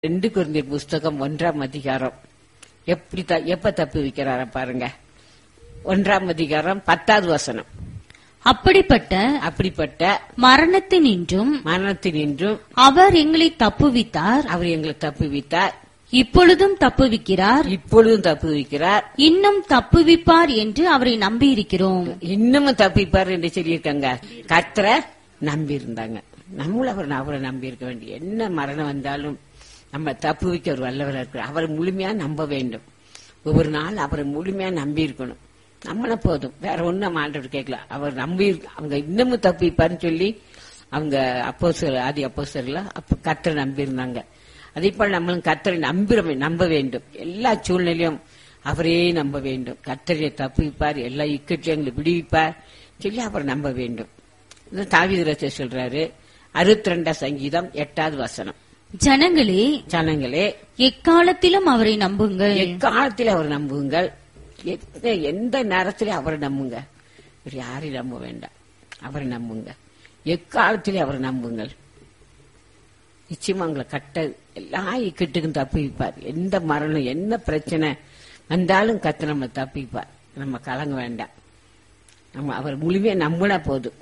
ரெண்டு குருந்தியர் புஸ்தகம் ஒன்றாம் அதிகாரம் எப்படி த- எப்ப தப்பு வைக்கிறார பாருங்க ஒன்றாம் அதிகாரம் பத்தாவது வசனம் அப்படிப்பட்ட அப்படிப்பட்ட மரணத்தினின்றும் மரணத்தினின்றும் அவர் எங்களை தப்புவித்தார் அவர் எங்களை தப்புவித்தார் இப்பொழுதும் தப்புவிக்கிறார் இப்பொழுதும் தப்புவிக்கிறார் இன்னும் தப்புவிப்பார் என்று அவரை நம்பியிருக்கிறோம் இன்னமும் தப்பிப்பார் என்று சொல்லியிருக்காங்க கர்த்தரை நம்பி இருந்தாங்க நம்மளும் அவர் அவரை நம்பி இருக்க வேண்டிய என்ன மரணம் வந்தாலும் நம்ம தப்புவிக்க ஒரு வல்லவராக இருக்கிறார் அவரை முழுமையா நம்ப வேண்டும் ஒவ்வொரு நாள் அவரை முழுமையா நம்பி இருக்கணும் நம்மள போதும் வேற ஒண்ணும் நம்ம ஆண்டவர் கேட்கல அவர் நம்பி இருக்க- அவங்க இன்னமும் தப்பிப்பாருன்னு சொல்லி அவங்க அப்போ ஆதி அப்போ அப்ப கர்த்தரை நம்பி இருந்தாங்க அதே போல நம்மளும் கர்த்தரை நம்பி நம்ப வேண்டும் எல்லா சூழ்நிலையும் அவரே நம்ப வேண்டும் கர்த்தரை தப்புவிப்பார் எல்லா இக்கட்டையும் எங்களை விடுவிப்பார் சொல்லி அவரை நம்ப வேண்டும் இது தாவீது சொல்றாரு அறுபத்தி ரெண்டாம் சங்கீதம் எட்டாவது வசனம் ஜனங்களே ஜனங்களே எக்காலத்திலும் அவரை நம்புங்கள் எக்காலத்தில் அவர் நம்புங்கள் எந்த- எந்த நேரத்திலே அவரை நம்புங்க வேற யாரையும் நம்ப வேண்டாம் அவரை நம்புங்க எக்காலத்திலே அவரை நம்புங்கள் நிச்சயமா உங்களை கட்ட எல்லா இக்கட்டுக்கும் தப்பிப்பார் எந்த மரணம் என்ன பிரச்சனை வந்தாலும் கத்து நம்ம தப்பிப்பார் நம்ம கலங்க வேண்டாம் நம்ம அவர் முழுமையா நம்பினா போதும்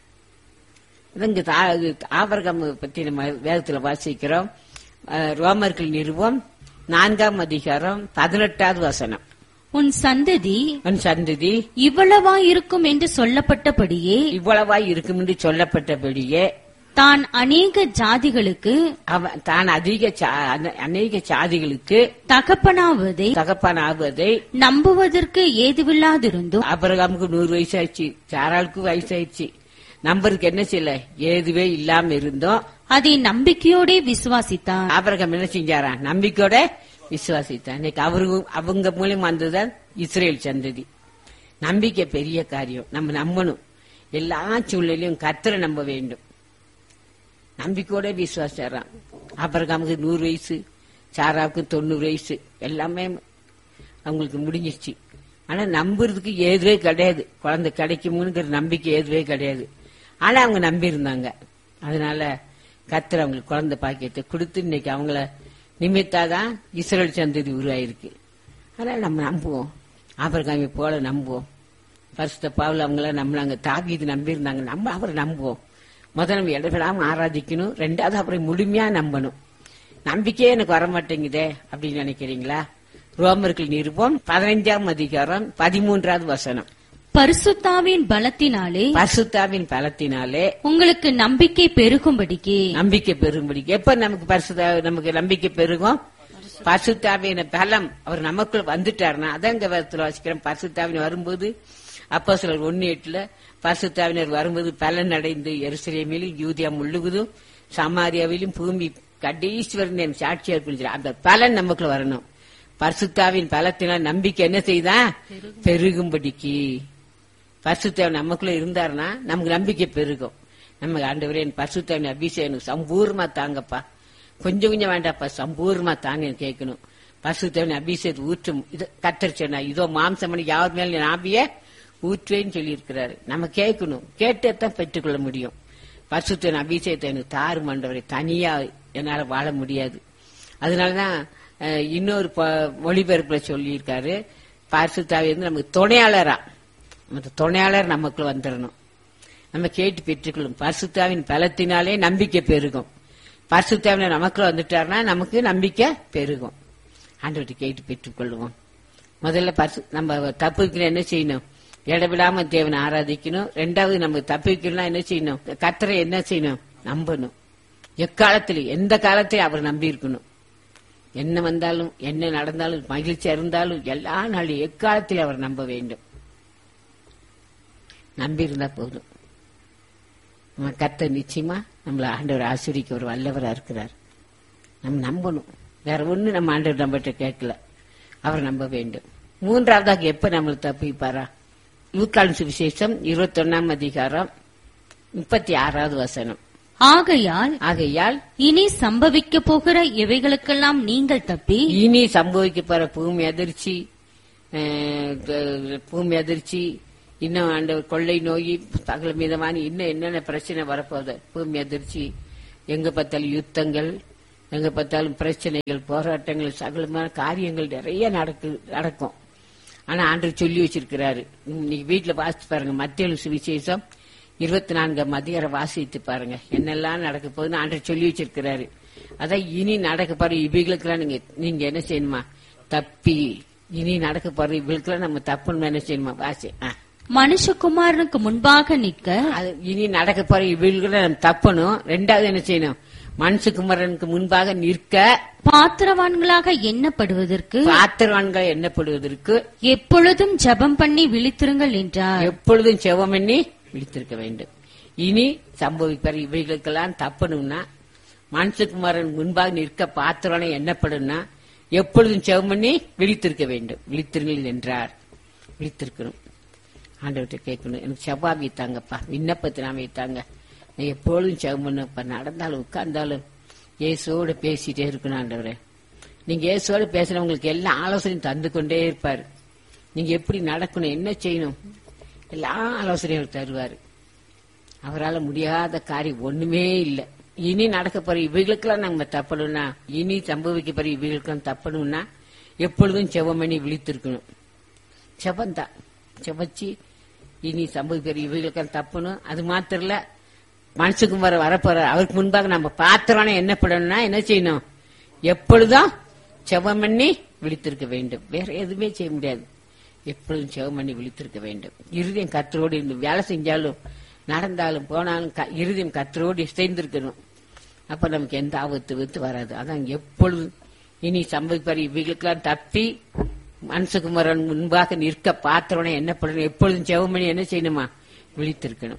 இங்க ஆபரகம் பத்தி நம்ம வேதத்துல வாசிக்கிறோம் அஹ், ரோமர்கள் நிறுவம் நான்காம் அதிகாரம் பதினெட்டாவது வசனம் உன் சந்ததி உன் சந்ததி இவ்வளவா இருக்கும் என்று சொல்லப்பட்டபடியே இவ்வளவாய் இருக்கும் என்று சொல்லப்பட்டபடியே தான் அநேக ஜாதிகளுக்கு அவன் தான் அதிக சா- அன- அநேக சாதிகளுக்கு தகப்பனாவதை தகப்பான் ஆகுவதை நம்புவதற்கு ஏதுவில்லாதிருந்தும் அபரகாமுக்கு நூறு வயசு ஆயிடுச்சு சாராளுக்கு வயசாயிடுச்சு நம்பருக்கு என்ன செய்யல ஏதுவே இல்லாம இருந்தோம் அதை நம்பிக்கையோடே விசுவாசித்தான் ஆபரகம் என்ன செஞ்சாரா நம்பிக்கையோட விசுவாசித்தான் இன்னைக்கு அவரு அவங்க மூலியமா வந்ததுதான் இஸ்ரேல் சந்ததி நம்பிக்கை பெரிய காரியம் நம்ம நம்பணும் எல்லா சூழ்நிலையும் கர்த்தரை நம்ப வேண்டும் நம்பிக்கையோட விசுவாசிச்சாராம் ஆபரகாமுக்கு நூறு வயசு சாராவுக்கு தொண்ணூறு வயசு எல்லாமே அவங்களுக்கு முடிஞ்சிருச்சு ஆனா நம்புறதுக்கு ஏதுவே கிடையாது குழந்தை கிடைக்குமுங்கிற நம்பிக்கை ஏதுவே கிடையாது ஆனா அவங்க நம்பி இருந்தாங்க அதனால கர்த்தர் அவங்களுக்கு குழந்தை பாக்கியத்தை கொடுத்து இன்னைக்கு அவங்கள நிமித்தாதான் இஸ்ரேல் சந்ததி உருவாயிருக்கு அதனால நம்ம நம்புவோம் ஆபரகாமி போல நம்புவோம் பரிசுத்த பாவல அவங்கள நம்மளாங்க தாவீது நம்பி இருந்தாங்க நம்ம அவரை நம்புவோம் முதல்ல நம்ம இடவிடாம ஆராதிக்கணும் ரெண்டாவது அவரை முழுமையா நம்பணும் நம்பிக்கையே எனக்கு வர மாட்டேங்குதே அப்படின்னு நினைக்கிறீங்களா ரோமர்கள் நிருபம் பதினைஞ்சாம் அதிகாரம் பதிமூன்றாவது வசனம் பரிசுத்தாவின் பலத்தினாலே பரிசுத்தாவின் பலத்தினாலே உங்களுக்கு நம்பிக்கை பெருகும்படிக்கு நம்பிக்கை பெருகும்படி எப்ப நமக்கு பரிசுத்த நமக்கு நம்பிக்கை பெருகும் பரிசுத்தாவின பலம் அவர் நமக்குள்ள வந்துட்டாருன்னா அதான் இங்க வேதத்துல வாசிக்கிறோம் பரிசுத்தாவின் வரும்போது அப்போ சிலர் ஒன்னு எட்டுல பரிசுத்தாவினர் வரும்போது பலன் அடைந்து எருசலேமிலும் யூதியா முழுவதும் சமாரியாவிலும் பூமி கடைஸ்வரன் என் சாட்சியா இருக்குன்னு அந்த பலன் நமக்குள்ள வரணும் பரிசுத்தாவின் பலத்தினால் நம்பிக்கை என்ன செய்தா பெருகும்படிக்கு பரிசுத்தவன் நமக்குள்ள இருந்தாருன்னா நமக்கு நம்பிக்கை பெருகும் நம்ம ஆண்டவரே என் பரிசுத்தவன் அபிஷேகம் சம்பூர்ணமா தாங்கப்பா கொஞ்சம் கொஞ்சம் வேண்டாப்பா சம்பூர்ணமா தாங்க கேட்கணும் பரிசுத்தவன் அபிஷேகத்தை ஊற்றும் இது கத்தர் சொன்னா இதோ மாம்சமணி யார் மேல நாபிய ஊற்றுவேன்னு சொல்லி இருக்கிறாரு நம்ம கேட்கணும் கேட்டே தான் பெற்றுக்கொள்ள முடியும் பரிசுத்தவன் அபிஷேகத்தை எனக்கு தாரு ஆண்டவரே தனியா என்னால வாழ முடியாது அதனாலதான் அஹ், இன்னொரு ப- மொழிபெயர்ப்புல சொல்லியிருக்காரு பரிசுத்தாவி வந்து நமக்கு துணையாளரா அந்த துணையாளர் நமக்குள்ள வந்துடணும் நம்ம கேட்டு பெற்றுக்கொள்ளும் பரிசுத்தாவின் பலத்தினாலே நம்பிக்கை பெருகும் பரிசுத்தாவின நமக்குள்ள வந்துட்டாருன்னா நமக்கு நம்பிக்கை பெருகும் ஆண்டவர்கிட்ட கேட்டு பெற்றுக்கொள்ளுவோம் முதல்ல பரிசு நம்ம தப்புக்கு என்ன செய்யணும் இடவிடாம தேவனை ஆராதிக்கணும் ரெண்டாவது நம்ம தப்பிக்கணும்னா என்ன செய்யணும் கத்தரை என்ன செய்யணும் நம்பணும் எக்காலத்திலும் எந்த காலத்திலும் அவர் நம்பி இருக்கணும் என்ன வந்தாலும் என்ன நடந்தாலும் மகிழ்ச்சியா இருந்தாலும் எல்லா நாளும் எக்காலத்தில் அவர் நம்ப வேண்டும் நம்பி இருந்தா போதும் நம்ம கத்த நிச்சயமா நம்மள ஆண்டவர் ஆசிரிக்க ஒரு வல்லவரா இருக்கிறார் நம்ம நம்பணும் வேற ஒண்ணு நம்ம ஆண்டவர் நம்மகிட்ட கேட்கல அவர் நம்ப வேண்டும் மூன்றாவதாக எப்ப நம்மளை தப்பிப்பாரா லூக்கான் சுவிசேஷம் இருபத்தொன்னாம் அதிகாரம் முப்பத்தி ஆறாவது வசனம் ஆகையால் ஆகையால் இனி சம்பவிக்க போகிற இவைகளுக்கெல்லாம் நீங்கள் தப்பி இனி சம்பவிக்க போற பூமி அதிர்ச்சி அஹ், க- பூமி அதிர்ச்சி இன்னும் ஆண்டவர் கொள்ளை நோய் சகல மீதமான இன்னும் என்னென்ன பிரச்சனை வரப்போகுது பூமி அதிர்ச்சி எங்க பார்த்தாலும் யுத்தங்கள் எங்க பார்த்தாலும் பிரச்சனைகள் போராட்டங்கள் சகலமான காரியங்கள் நிறைய நடக்கு நடக்கும் ஆனா ஆண்டவர் சொல்லி வச்சிருக்கிறாரு இன்னைக்கு வீட்டுல வாசித்து பாருங்க மத்திய சுவிசேஷம் இருபத்தி நான்காம் அதிகாரம் வாசித்து பாருங்க என்னெல்லாம் நடக்க போகுதுன்னு ஆண்டவர் சொல்லி வச்சிருக்கிறாரு அதான் இனி நடக்க போற இவைகளுக்கெல்லாம் நீங்க நீங்க என்ன செய்யணுமா தப்பி இனி நடக்க போற இவங்களுக்கெல்லாம் நம்ம தப்புன்னு என்ன செய்யணுமா வாசி ஆ. மனுஷகுமாரனுக்கு முன்பாக நிற்க அது இனி நடக்க போற இவங்களுக்கு நம்ம தப்பணும் ரெண்டாவது என்ன செய்யணும் மனுஷகுமரனுக்கு முன்பாக நிற்க பாத்திரவான்களாக எண்ணப்படுவதற்கு பாத்திரவான்கள் எண்ணப்படுவதற்கு எப்பொழுதும் ஜெபம் பண்ணி விழித்திருங்கள் என்றார் எப்பொழுதும் செவம் பண்ணி விழித்திருக்க வேண்டும் இனி சம்பவிப்பார் இவைகளுக்கெல்லாம் தப்பணும்னா மனுஷகுமாரன் முன்பாக நிற்க பாத்திரனை எண்ணப்படும்னா எப்பொழுதும் செவம் பண்ணி விழித்திருக்க வேண்டும் விழித்திருங்கள் என்றார் விழித்திருக்கணும் ஆண்டவர்கிட்ட கேட்கணும் எனக்கு செவ்வாவி தாங்கப்பா விண்ணப்பத்தை நான் வைத்தாங்க நான் எப்பொழுதும் செவம் பண்ணப்பா நடந்தாலும் உட்கார்ந்தாலும் இயேசுவோட பேசிட்டே இருக்கணும் ஆண்டவரே நீங்க இயேசுவோட பேசுறவங்களுக்கு எல்லா ஆலோசனையும் தந்து கொண்டே இருப்பாரு நீங்க எப்படி நடக்கணும் என்ன செய்யணும் எல்லா ஆலோசனையும் அவர் தருவாரு அவரால் முடியாத காரியம் ஒண்ணுமே இல்லை இனி நடக்க போற இவைகளுக்கெல்லாம் நம்ம தப்பணும்னா இனி சம்பவிக்க போற இவைகளுக்கெல்லாம் தப்பணும்னா எப்பொழுதும் செவம் பண்ணி விழித்திருக்கணும் செவந்தான் செவச்சு இனி சம்பவிக்கிற இவைகளுக்கெல்லாம் தப்பணும் அது மாத்திரம் இல்ல மனுஷகுமார் வரப்போற அவருக்கு முன்பாக நம்ம பாத்திரம்னா என்ன பண்ணணும்னா என்ன செய்யணும் எப்பொழுதும் செவம் பண்ணி விழித்திருக்க வேண்டும் வேற எதுவுமே செய்ய முடியாது எப்பொழுதும் செவம் பண்ணி விழித்திருக்க வேண்டும் இருதயம் கத்தரோடு இருந்து வேலை செஞ்சாலும் நடந்தாலும் போனாலும் க- இருதயம் கத்தரோடு இசைந்திருக்கணும் அப்ப நமக்கு எந்த ஆபத்து வித்து வராது அதான் எப்பொழுதும் இனி சம்பவிப்பார் இவைகளுக்கெல்லாம் தப்பி மனசுகுமரன் முன்பாக நிற்க பாத்திரனை என்ன பண்ணணும் எப்பொழுதும் செவமணி என்ன செய்யணுமா விழித்திருக்கணும்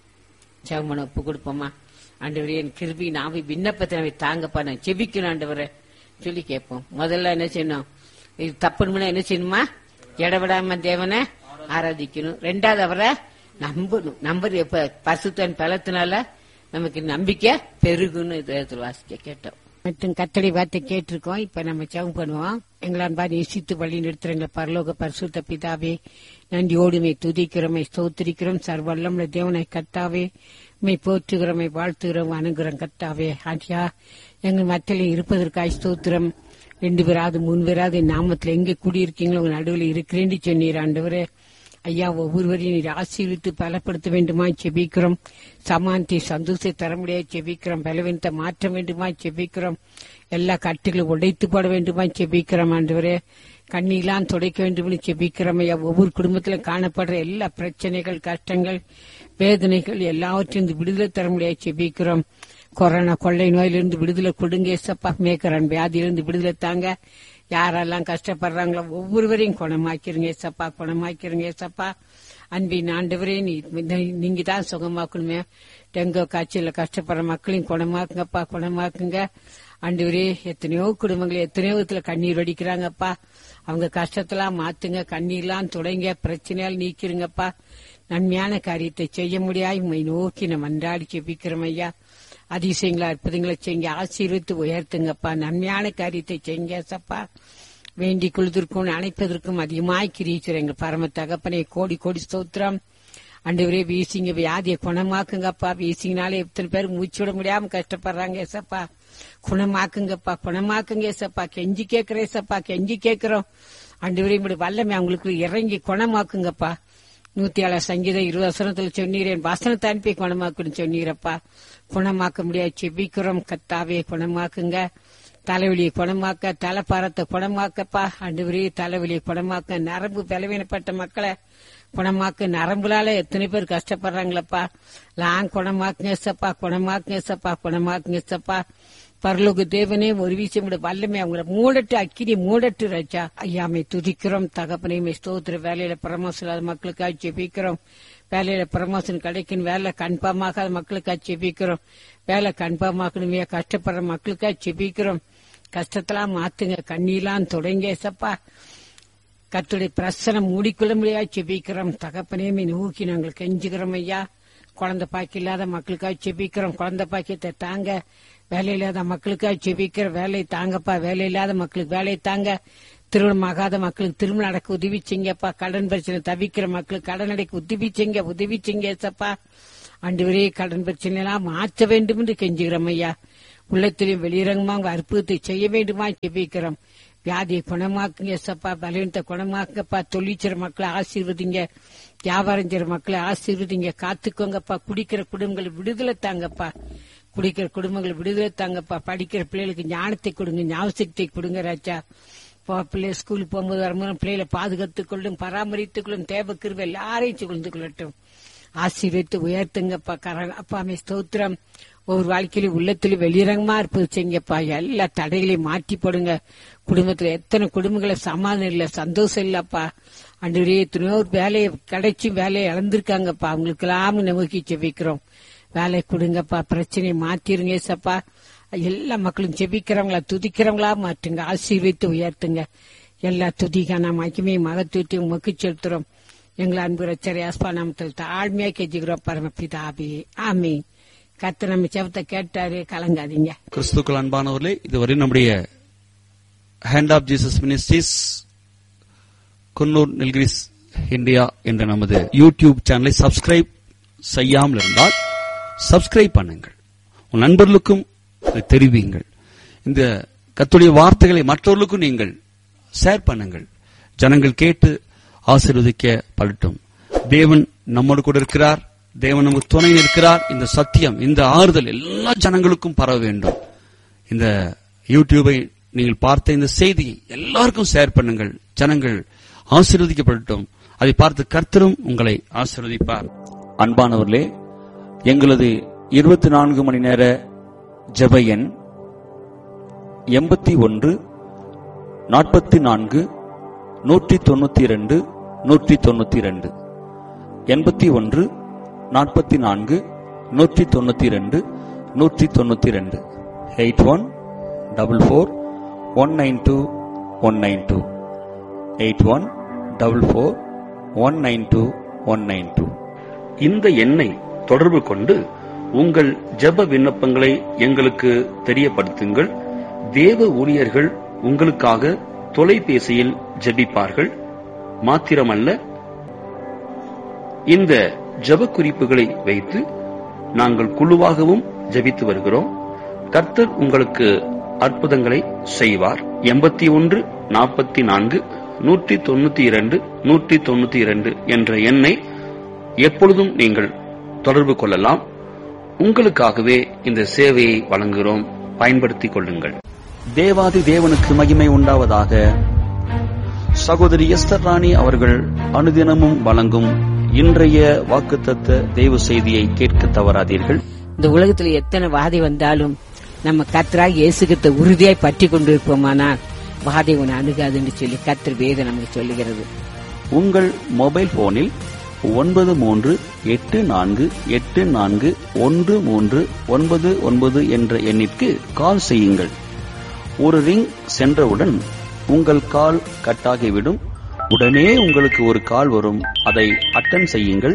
செவமனை ஒப்பு கொடுப்போமா ஆண்டவரே என் கிருபி நாவி விண்ணப்பத்தை நாவி தாங்கப்பா நான் செபிக்கணும் ஆண்டவரை சொல்லி கேட்போம் முதல்ல என்ன செய்யணும் இது தப்புணும்னா என்ன செய்யணுமா இடவிடாம தேவனை ஆராதிக்கணும் ரெண்டாவது அவரை நம்பணும் நம்பர் எப்ப பசுத்தன் பலத்தினால நமக்கு நம்பிக்கை பெருகுன்னு இதயத்தில் வாசிக்க கேட்டோம் மற்றும் கத்தடி வார்த்தை கேட்டிருக்கோம் இப்ப நம்ம ஜெபம் பண்ணுவோம் எங்களான் பாதி நேசித்து வழி நிறுத்துறங்க பரலோக பரிசுத்த பிதாவே நன்றியோடுமை துதிக்கிறோமை ஸ்தோத்திரிக்கிறோம் சர்வல்லமுள்ள தேவனை கத்தாவே மை போற்றுகிறோமை வாழ்த்துகிறோம் அணுகிறோம் கத்தாவே ஆண்டியா எங்கள் மத்தியில் இருப்பதற்காய் ஸ்தோத்திரம் ரெண்டு பேராது மூணு பேராது என் நாமத்துல எங்க குடியிருக்கீங்களோ உங்க நடுவில் இருக்கிறேன்னு சொன்னீர் ஆண்டவரே ஐயா ஒவ்வொருவரையும் நீர் ஆசீர்வித்து பலப்படுத்த வேண்டுமா செபிக்கிறோம் சமாந்தி சந்தோஷத்தை தர முடியாது செபிக்கிறோம் பலவீனத்தை மாற்ற வேண்டுமா செபிக்கிறோம் எல்லா கட்டுகளும் உடைத்து போட வேண்டுமா செபிக்கிறோம் ஆண்டவரே கண்ணீலாம் துடைக்க வேண்டும் செபிக்கிறோம் ஐயா ஒவ்வொரு குடும்பத்திலும் காணப்படுற எல்லா பிரச்சனைகள் கஷ்டங்கள் வேதனைகள் எல்லாவற்றையும் விடுதலை தர முடியாது செபிக்கிறோம் கொரோனா கொள்ளை நோயிலிருந்து விடுதலை கொடுங்க ஏசப்பா மேக்கரன் வியாதியிலிருந்து விடுதலை தாங்க யாரெல்லாம் கஷ்டப்படுறாங்களோ ஒவ்வொருவரையும் குணமாக்கிருங்க ஏசப்பா குணமாக்கிருங்க ஏசப்பா அன்பின் ஆண்டவரே நீ நீங்க தான் சுகமாக்கணுமே டெங்கு காய்ச்சல கஷ்டப்படுற மக்களையும் குணமாக்குங்கப்பா குணமாக்குங்க ஆண்டவரே எத்தனையோ குடும்பங்கள் எத்தனையோ விதத்துல கண்ணீர் வடிக்கிறாங்கப்பா அவங்க கஷ்டத்தெல்லாம் மாத்துங்க கண்ணீர்லாம் தொடங்க பிரச்சனையால் நீக்கிருங்கப்பா நன்மையான காரியத்தை செய்ய முடியாது உண்மை நோக்கி நம்ம அன்றாடி செபிக்கிறோம் ஐயா அதிசயங்களா அற்புதங்களை செய்யுங்க ஆசீர்வித்து உயர்த்துங்கப்பா நன்மையான காரியத்தை செய்யுங்க சப்பா வேண்டிக் கொள்வதற்கும் அணைப்பதற்கும் அதிகமாய் கிரீச்சர் எங்கள் பரம தகப்பனை கோடி கோடி ஸ்தோத்திரம் அண்டவரே வீசிங்க வியாதியை குணமாக்குங்கப்பா வீசிங்கனாலே எத்தனை பேர் மூச்சு விட முடியாம கஷ்டப்படுறாங்க ஏசப்பா குணமாக்குங்கப்பா குணமாக்குங்க ஏசப்பா கெஞ்சி கேட்கிறேன் ஏசப்பா கெஞ்சி கேட்கிறோம் அண்டவரே இப்படி வல்லமே அவங்களுக்கு இறங்கி குணமாக்குங்கப்பா நூத்தி ஏழு சங்கீதம் இருபது வசனத்துல சொன்னீரேன் வசனத்தை அனுப்பி குணமாக்குன்னு சொன்னீரப்பா குணமாக்க முடியாது செபிக்கிறோம் கத்தாவே குணமாக்குங்க தலைவலியை குணமாக்க தலைப்பாரத்தை குணமாக்கப்பா அண்டுவரே தலைவலியை குணமாக்க நரம்பு பலவீனப்பட்ட மக்களை குணமாக்க நரம்புலால எத்தனை பேர் கஷ்டப்படுறாங்களப்பா லாங் குணமாக்குங்க சப்பா குணமாக்குங்க சப்பா குணமாக்குங்க சப்பா பரலோக தேவனே ஒரு விஷயம் விட வல்லமே அவங்கள மூடட்டு அக்கினி மூடட்டு ராஜா ஐயாமை துதிக்கிறோம் தகப்பனையுமே ஸ்தோத்திர வேலையில பிரமோஷன் இல்லாத மக்களுக்காக ஜெபிக்கிறோம் வேலையில ப்ரமோஷன் கிடைக்கணும் வேலை கன்ஃபார்மாக மக்களுக்காக செபிக்கிறோம் வேலை கன்ஃபார்மாக்கணுமே கஷ்டப்படுற மக்களுக்காக செபிக்கிறோம் கஷ்டத்தெல்லாம் மாத்துங்க கண்ணீலாம் தொடங்க சப்பா கத்துடைய பிரசனம் மூடிக்கொள்ள முடியாது செபிக்கிறோம் தகப்பனையுமே நோக்கி நாங்கள் கெஞ்சுகிறோம் ஐயா குழந்தை பாக்கி இல்லாத மக்களுக்காக செபிக்கிறோம் குழந்தை பாக்கியத்தை தாங்க வேலை இல்லாத மக்களுக்காக செபிக்கிற வேலை தாங்கப்பா வேலை இல்லாத மக்களுக்கு வேலை தாங்க திருமணம் ஆகாத மக்களுக்கு திருமணம் நடக்க உதவி செய்யுங்கப்பா கடன் பிரச்சனை தவிக்கிற மக்களுக்கு கடன் அடைக்க உதவி செய்யுங்க உதவி செய்யுங்க ஏசப்பா ஆண்டு கடன் பிரச்சனை எல்லாம் மாற்ற வேண்டும் என்று கெஞ்சுகிறோம் ஐயா உள்ளத்திலும் வெளியிறங்கமாக அற்புதத்தை செய்ய வேண்டுமா ஜெபிக்கிறோம் வியாதியை குணமாக்குங்க சப்பா பலவீனத்தை குணமாக்குங்கப்பா தொழிற்சிற மக்களை ஆசீர்வதிங்க வியாபாரம் செய்யற மக்களை ஆசீர்வதிங்க காத்துக்கோங்கப்பா குடிக்கிற குடும்பங்களை விடுதலை தாங்கப்பா குடிக்கிற குடும்பங்களை விடுதலை தாங்கப்பா படிக்கிற பிள்ளைகளுக்கு ஞானத்தை கொடுங்க ஞாபகத்தை கொடுங்க ராஜா போ- பிள்ளை ஸ்கூலுக்கு போகும்போது வரும்போது பிள்ளைகளை பாதுகாத்துக் கொள்ளும் பராமரித்துக் கொள்ளும் தேவக்கிருவை எல்லாரையும் சுகழ்ந்து கொள்ளட்டும் ஆசீர்வித்து உயர்த்துங்கப்பா கர அப்பாமே ஸ்தோத்திரம் ஒவ்வொரு வாழ்க்கையிலும் உள்ளத்திலும் வெளியிறங்கமா இருப்பது செய்யுங்கப்பா எல்லா தடைகளையும் மாற்றி போடுங்க குடும்பத்துல எத்தனை குடும்பங்கள சமாதானம் இல்ல சந்தோஷம் இல்லப்பா அன்றைய எத்தனையோ வேலையை கிடைச்சி வேலையை இழந்திருக்காங்கப்பா அவங்களுக்கு எல்லாம் நோக்கி செபிக்கிறோம் வேலை கொடுங்கப்பா பிரச்சனையை மாத்திருங்க ஏசப்பா எல்லா மக்களும் ஜெபிக்கிறவங்களா துதிக்கிறவங்களா மாற்றுங்க ஆசீர்வித்து உயர்த்துங்க எல்லா துதிக்கான மகிமை மகத்துவத்தையும் உமக்கு செலுத்துறோம் எங்களை அன்பு ரச்சரை ஆஸ்பா நாமத்தில் தாழ்மையா கெஞ்சுகிறோம் பரமபிதாபி ஆமி கத்து நம்ம செவத்தை கேட்டாரு கலங்காதீங்க கிறிஸ்துக்கள் அன்பானவர்களே இதுவரை நம்முடைய hand of Jesus ministries Coonoor Nilgiris India என்ற நமது யூடியூப் சேனலை சப்ஸ்கிரைப் செய்யாமல் இருந்தால் சப்ஸ்கிரைப் பண்ணுங்கள் உன் நண்பர்களுக்கும் இதை தெரிவியுங்கள் இந்த கத்துடைய வார்த்தைகளை மற்றவர்களுக்கும் நீங்கள் ஷேர் பண்ணுங்கள் ஜனங்கள் கேட்டு ஆசீர்வதிக்க படட்டும் தேவன் நம்மோடு கூட இருக்கிறார் தேவன் நமக்கு துணை இருக்கிறார் இந்த சத்தியம் இந்த ஆறுதல் எல்லா ஜனங்களுக்கும் பரவ வேண்டும் இந்த யூடியூபை நீங்கள் பார்த்த இந்த செய்தியை எல்லாருக்கும் ஷேர் பண்ணுங்கள் ஜனங்கள் ஆசீர்வதிக்கப்படட்டும் அதை பார்த்து கர்த்தரும் உங்களை ஆசீர்வதிப்பார் அன்பானவர்களே எங்களது இருபத்தி நான்கு மணி நேர ஜெப எண் எண்பத்தி ஒன்று நாற்பத்தி நான்கு நூற்றி தொண்ணூத்தி இரண்டு நூற்றி தொண்ணூத்தி இரண்டு எண்பத்தி ஒன்று நாற்பத்தி நான்கு நூற்றி தொண்ணூத்தி இரண்டு நூற்றி தொண்ணூத்தி இரண்டு eight one double four one nine two one nine two eight one double four one nine two one nine two இந்த எண்ணை தொடர்பு கொண்டு உங்கள் ஜெப விண்ணப்பங்களை எங்களுக்கு தெரியப்படுத்துங்கள் தேவ ஊழியர்கள் உங்களுக்காக தொலைபேசியில் ஜெபிப்பார்கள் மாத்திரமல்ல இந்த ஜெப குறிப்புகளை வைத்து நாங்கள் குழுவாகவும் ஜெபித்து வருகிறோம் கர்த்தர் உங்களுக்கு அற்புதங்களை செய்வார் எண்பத்தி ஒன்று நாற்பத்தி நான்கு நூற்றி தொண்ணூத்தி இரண்டு நூற்றி தொண்ணூத்தி இரண்டு என்ற எண்ணை எப்பொழுதும் நீங்கள் தொடர்பு கொள்ளலாம் உங்களுக்காகவே இந்த சேவையை வழங்குகிறோம் பயன்படுத்திக் கொள்ளுங்கள் தேவாதி தேவனுக்கு மகிமை உண்டாவதாக சகோதரி எஸ்தர் ராணி அவர்கள் அனுதினமும் வழங்கும் இன்றைய வாக்குத்தத்த தேவ செய்தியை கேட்க தவறாதீர்கள் இந்த உலகத்துல எத்தனை வாதை வந்தாலும் நம்ம கத்தராக இயேசுகிட்ட உறுதியாய் பற்றி கொண்டிருப்போமானால் வாதை உன்னை அணுகாதுன்னு சொல்லி கத்தர் வேதம் நமக்கு சொல்லுகிறது உங்கள் மொபைல் போனில் ஒன்பது மூன்று எட்டு நான்கு எட்டு நான்கு ஒன்று மூன்று ஒன்பது ஒன்பது என்ற எண்ணிற்கு கால் செய்யுங்கள் ஒரு ரிங் சென்றவுடன் உங்கள் கால் கட்டாகிவிடும் உடனே உங்களுக்கு ஒரு கால் வரும் அதை அட்டன் செய்யுங்கள்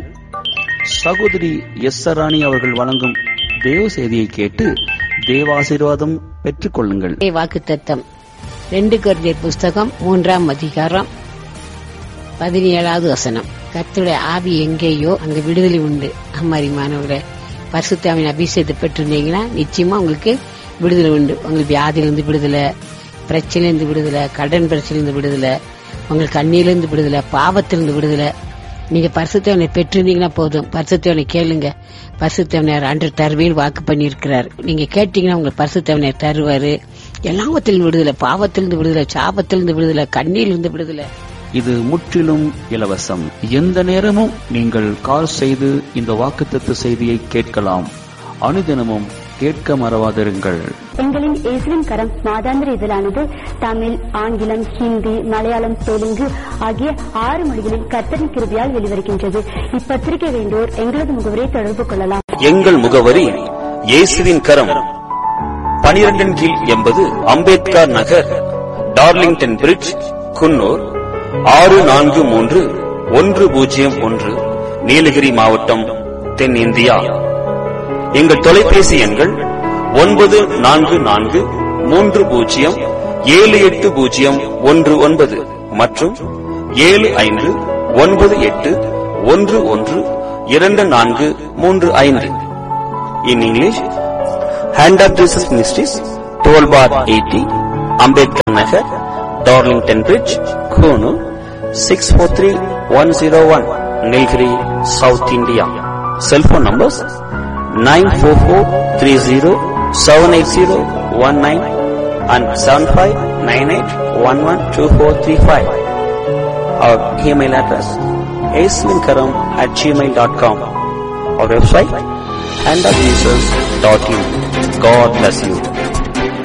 சகோதரி எஸ் ராணி அவர்கள் வழங்கும் தேவ செய்தியை கேட்டு தேவாசீர்வாதம் பெற்றுக் கொள்ளுங்கள் வாக்கு தத்தம் ரெண்டு கொரிந்தியர் புஸ்தகம் மூன்றாம் அதிகாரம் பதினேழாவது வசனம் கர்த்தருடைய ஆவி எங்கேயோ அங்க விடுதலை உண்டு அம்மாரிமானவர்களே பரிசுத்தாவின் அபிஷேகத்தை பெற்றிருந்தீங்கன்னா நிச்சயமா உங்களுக்கு விடுதலை உண்டு உங்களுக்கு வியாதியிலிருந்து விடுதலை பிரச்சனையிலிருந்து விடுதலை கடன் பிரச்சனையிலிருந்து விடுதலை உங்களுக்கு கண்ணியிலிருந்து விடுதலை பாவத்திலிருந்து விடுதலை நீங்க பரிசுத்தவனை பெற்றிருந்தீங்கன்னா போதும் பரிசுத்தவனை கேளுங்க பரிசுத்தவனர் அன்று தருவேன் வாக்கு பண்ணியிருக்கிறார் நீங்க கேட்டீங்கன்னா உங்களுக்கு பரிசுத்தவனர் தருவாரு எல்லாவத்திலிருந்து விடுதலை பாவத்திலிருந்து விடுதலை சாபத்திலிருந்து விடுதலை கண்ணியிலிருந்து விடுதலை இது முற்றிலும் இலவசம் எந்த நேரமும் நீங்கள் கால் செய்து இந்த வாக்குத்தத்த செய்தியை கேட்கலாம் அனுதினமும் கேட்க மறவாதிருங்கள் எங்களின் இயேசுவின் கரம் மாதாந்திர இதழானது தமிழ் ஆங்கிலம் ஹிந்தி மலையாளம் தெலுங்கு ஆகிய ஆறு மொழிகளில் கர்த்தரின் கிருபையால் வெளிவருகின்றது இப்பத்திரிகை வேண்டோர் எங்களது முகவரை தொடர்பு கொள்ளலாம் எங்கள் முகவரி இயேசுவின் கரம் பனிரெண்டின் கீழ் எண்பது அம்பேத்கர் நகர் டார்லிங்டன் பிரிட்ஜ் குன்னூர் ஆறு நான்கு மூன்று ஒன்று பூஜ்ஜியம் ஒன்று நீலகிரி மாவட்டம் தென்னிந்தியா எங்கள் தொலைபேசி எண்கள் ஒன்பது நான்கு நான்கு மூன்று பூஜ்ஜியம் ஏழு எட்டு பூஜ்ஜியம் ஒன்று ஒன்பது மற்றும் ஏழு ஐந்து ஒன்பது எட்டு ஒன்று ஒன்று இரண்டு நான்கு மூன்று ஐந்து in English Hand of Jesus Ministries, 12 bar 80, Ambedkar Nagar, Darlington Bridge, Kunu, 643101, Nilgiri, South India. Cell phone numbers 94430-78019 and 7598112435. Our email address aswinkaram at gmail.com. Our website handofjesus.in. God bless you.